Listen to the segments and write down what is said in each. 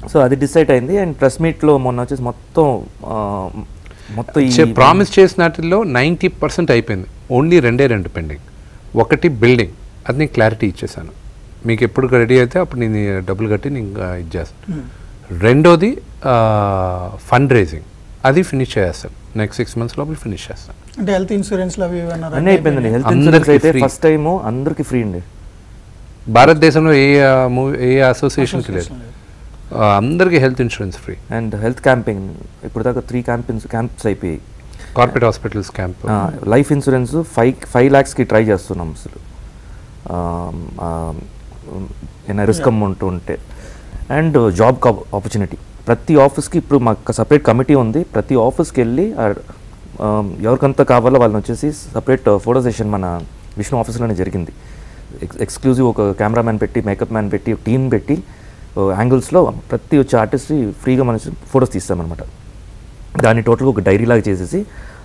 So అది decide అయింది and press మీట్లో మొన్న వచ్చేసి మొత్తం ఆ, మొత్తం ఈ ప్రామిస్ చేసిన వాటిల్లో నైంటీ పర్సెంట్ అయిపోయింది ఓన్లీ రెండే రెండు పెండింగ్ ఒకటి బిల్డింగ్ అది నేను క్లారిటీ ఇచ్చేసాను మీకు ఎప్పుడు రెడీ అయితే అప్పుడు నేను డబ్బులు కట్టి నేను ఇంకా ఇచ్చేస్తాను రెండోది ఫండ్ రేజింగ్ అది ఫినిష్ చేస్తాను నెక్స్ట్ సిక్స్ మంత్స్ లోపల ఫినిష్ చేస్తాను అంటే హెల్త్ ఇన్సూరెన్స్లు అవి ఏమన్నా అన్నీ అయిపోయిందండి హెల్త్ అందరికీ ఇన్సూరెన్స్ అయితే free. ఫస్ట్ టైం అందరికి ఫ్రీ అండి భారతదేశంలో ఏ మూవీ ఏ అసోసియేషన్కి లేదు ఆ, అందరికీ health insurance free and health camping ఇప్పుడు దాకా త్రీ క్యాంపింగ్స్ క్యాంప్స్ అయిపోయాయి corporate hospitals camp life insurance five five ల్యాక్స్కి ట్రై చేస్తున్నాం అసలు ఏమైనా రిస్క్ అమౌంట్ ఉంటే అండ్ జాబ్ ఆపర్చునిటీ ప్రతి ఆఫీస్కి ఇప్పుడు మాకు సపరేట్ కమిటీ ఉంది ప్రతి ఆఫీస్కి వెళ్ళి ఆ, ఆ, ఎవరికంత కావాలో వాళ్ళని వచ్చేసి సపరేట్ ఫోటో సెషన్ మన విష్ణు ఆఫీస్లోనే జరిగింది ఎక్స్ ఎక్స్క్లూజివ్ ఒక కెమెరామ్యాన్ పెట్టి మేకప్ మ్యాన్ పెట్టి టీం పెట్టి యాంగిల్స్లో ప్రతి వచ్చే ఆర్టిస్ట్ ఫ్రీగా మన ఫొటోస్ తీస్తామన్నమాట దాన్ని టోటల్గా ఒక డైరీ లాగా చేసేసి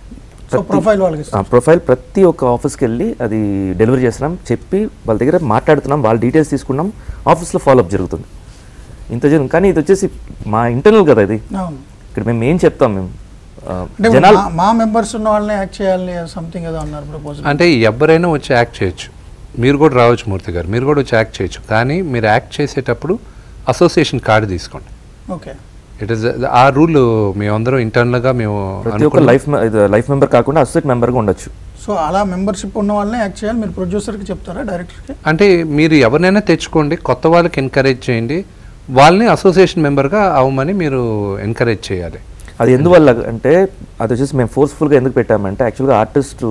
సో ప్రొఫైల్ వాళ్ళకి ఇస్తారు. ఆ ప్రొఫైల్ ప్రతి ఒక్క ఆఫీస్కి వెళ్ళి అది డెలివరీ చేస్తున్నాం చెప్పి వాళ్ళ దగ్గర మాట్లాడుతున్నాం వాళ్ళ డీటెయిల్స్ తీసుకున్నాం ఆఫీస్లో ఫాలోఅప్ జరుగుతుంది ఇంత జరుగుతుంది కానీ ఇది వచ్చేసి మా ఇంటర్నల్ కదా ఇది అవును ఇక్కడ మేము ఏం చెప్తాం మేము ఆ, అంటే ఇప్పుడు జనాలు మా- మా మెంబర్స్ ఉన్న వాళ్ళని యాక్ట్ చేయాలని సంథింగ్ ఏదో అన్నారు ప్రపోజల్ అంటే ఎవరైనా వచ్చి యాక్ట్ చేయొచ్చు మీరు కూడా రావచ్చు మూర్తి గారు మీరు కూడా వచ్చి యాక్ట్ చేయొచ్చు కానీ మీరు యాక్ట్ చేసేటప్పుడు అసోసియేషన్ కార్డు తీసుకోండి okay it is a rule మేమందరం ఇంటర్నల్గా మేము ప్రతి ఒక్క అనుకున్నాం. లైఫ్ లైఫ్ మెంబర్ కాకుండా అసోసియేట్ మెంబర్గా ఉండొచ్చు సో అలా మెంబర్షిప్ ఉన్న వాళ్ళని యాక్ట్ చేయాలి మీరు ప్రొడ్యూసర్కి చెప్తారా డైరెక్టర్కి అంటే మీరు ఎవరినైనా తెచ్చుకోండి కొత్త వాళ్ళకి ఎంకరేజ్ చేయండి వాళ్ళని అసోసియేషన్ మెంబర్గా అవ్వమని మీరు ఎంకరేజ్ చేయాలి అది ఎందువల్ల అంటే అది వచ్చేసి మేము ఫోర్స్ఫుల్గా ఎందుకు పెట్టామంటే యాక్చువల్గా ఆర్టిస్ట్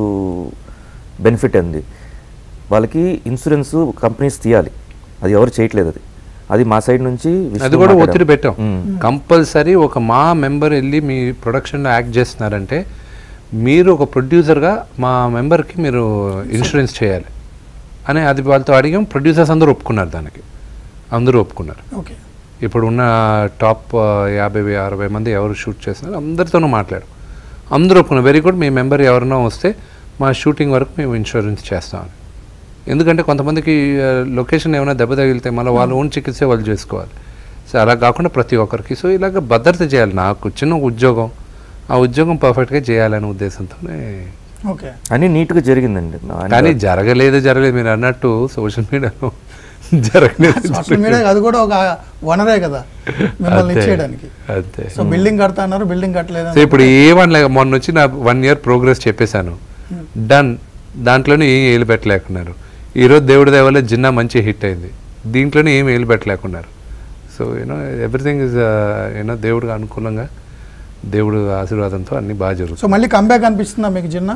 బెనిఫిట్ అంది వాళ్ళకి ఇన్సూరెన్స్ కంపెనీస్ తీయాలి అది ఎవరు చేయట్లేదు అది అది మా సైడ్ నుంచి విష్ణు అది కూడా మాట్లాడాం. ఒత్తిడి పెట్టాం మ్మ్. కంపల్సరీ ఒక మా మెంబర్ వెళ్ళి మీ ప్రొడక్షన్లో యాక్ట్ చేస్తున్నారంటే మీరు ఒక ప్రొడ్యూసర్గా మా మెంబర్కి మీరు ఇన్సూరెన్స్ చేయాలి అని అది వాళ్ళతో అడిగాం ప్రొడ్యూసర్స్ అందరూ ఒప్పుకున్నారు దానికి అందరూ ఒప్పుకున్నారు ఓకే ఇప్పుడు ఉన్న టాప్ ఆ, యాభై వే- అరవై మంది ఎవరు షూట్ చేస్తున్నారు అందరితోనూ మాట్లాడు అందరూ ఒప్పుకున్నారు వెరీ గుడ్ మీ మెంబర్ ఎవరైనా వస్తే మా షూటింగ్ వరకు మేము ఇన్సూరెన్స్ చేస్తామని ఎందుకంటే కొంతమందికి ఆ, లొకేషన్ ఏమైనా దెబ్బ తగిలితే మళ్ళీ వాళ్ళ ఓన్ చికిత్స వాళ్ళు చేసుకోవాలి సో అలా కాకుండా ప్రతి ఒక్కరికి సో ఇలాగ భద్రత చేయాలి నాకు చిన్న ఉద్యోగం ఆ ఉద్యోగం పర్ఫెక్ట్గా చేయాలనే ఉద్దేశంతోనే ఓకే అన్నీ నీట్గా జరిగిందండి And కానీ జరగలేదు జరగలేదు మీరు అన్నట్టు సోషల్ మీడియాలో జరగలేదు సోషల్ మీడియా అది కూడా ఒక వనరే కదా మిమ్మల్ని అంతే. ఇచ్చేయడానికి అంతే సో బిల్డింగ్ కడతా అన్నారు బిల్డింగ్ కట్టలేదు సో ఇప్పుడు ఏమనలే మొన్న వచ్చి నా వన్ ఇయర్ ప్రోగ్రెస్ చెప్పేశాను డన్ దాంట్లోనే ఏం ఏలు పెట్టలేకున్నారు ఈరోజు దేవుడి దేవల్ల జిన్నా మంచి హిట్ అయింది దీంట్లోనే ఏం ఏలు పెట్టలేకున్నారు so you know everything is you know దేవుడికి అనుకూలంగా దేవుడు ఆశీర్వాదంతో అన్ని బాగా జరుగుతాయి సో మళ్ళీ కంబ్యాక్ అనిపిస్తుందా మీకు జిన్న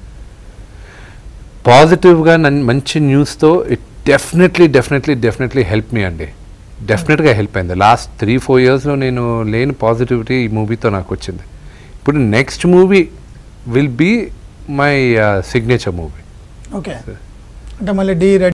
పాజిటివ్గా నన్ను మంచి న్యూస్తో it definitely definitely definitely help me అండి డెఫినెట్గా హెల్ప్ అయింది లాస్ట్ త్రీ ఫోర్ ఇయర్స్లో నేను లేని పాజిటివిటీ ఈ మూవీతో నాకు వచ్చింది ఇప్పుడు next movie will be my signature movie okay అంటే మళ్ళీ డి